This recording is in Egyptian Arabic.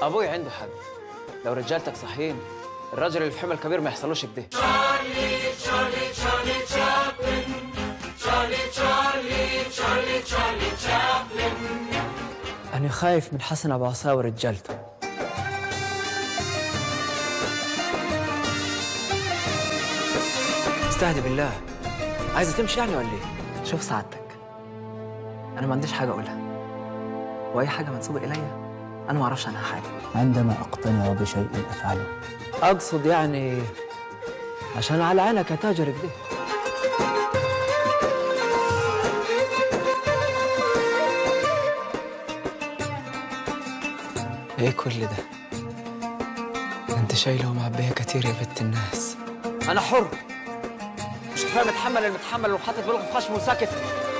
ابوي عنده حق لو رجالتك صحيين الراجل اللي في حمل كبير ما يحصلوش كده أنا خايف من حسن أبو عصا ورجالته استهدي بالله عايزة تمشي يعني ولا إيه؟ شوف سعادتك أنا ما عنديش حاجة أقولها وأي حاجة منسوبة إليا أنا ما أعرفش عنها حاجة عندما أقتنع بشيء أفعله أقصد يعني عشان على عينك يا تاجر كده ايه كل ده؟ ده انت شايله ومعبيه كتير يا بنت الناس انا حر مش كفايه متحمل المتحمل وحاطط بالغ في خشمه وساكت